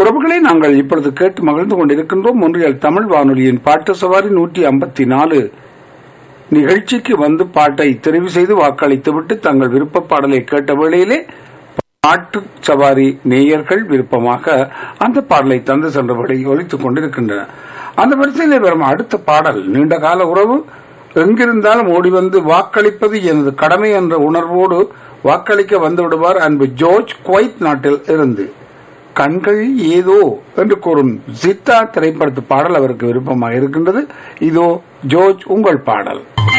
உறவுகளை நாங்கள் இப்பொழுது கேட்டு மகிழ்ந்து கொண்டிருக்கின்றோம் ஒன்றியல் தமிழ் வானொலியின் பாட்டு சவாரி நூற்றி ஐம்பத்தி நாலு நிகழ்ச்சிக்கு வந்து பாட்டை தெரிவு செய்து வாக்களித்துவிட்டு தங்கள் விருப்ப பாடலை கேட்ட வேளையிலே பாட்டு சவாரி நேயர்கள் விருப்பமாக அந்த பாடலை தந்து சென்றபடி ஒலித்துக் கொண்டிருக்கின்றன அந்த வரிசையிலே வரும் அடுத்த பாடல் நீண்ட கால உறவு எங்கிருந்தாலும் ஓடி வந்து வாக்களிப்பது எனது கடமை என்ற உணர்வோடு வாக்களிக்க வந்து விடுவார் அன்பு ஜோர்ஜ் குவைத் நாட்டில் இருந்து கண்கள் ஏதோ என்று கூறும் சித்தா திரைப்படத்து பாடல் அவருக்கு விருப்பமாக இருக்கின்றது இதோ ஜோர்ஜ் உங்கள் பாடல்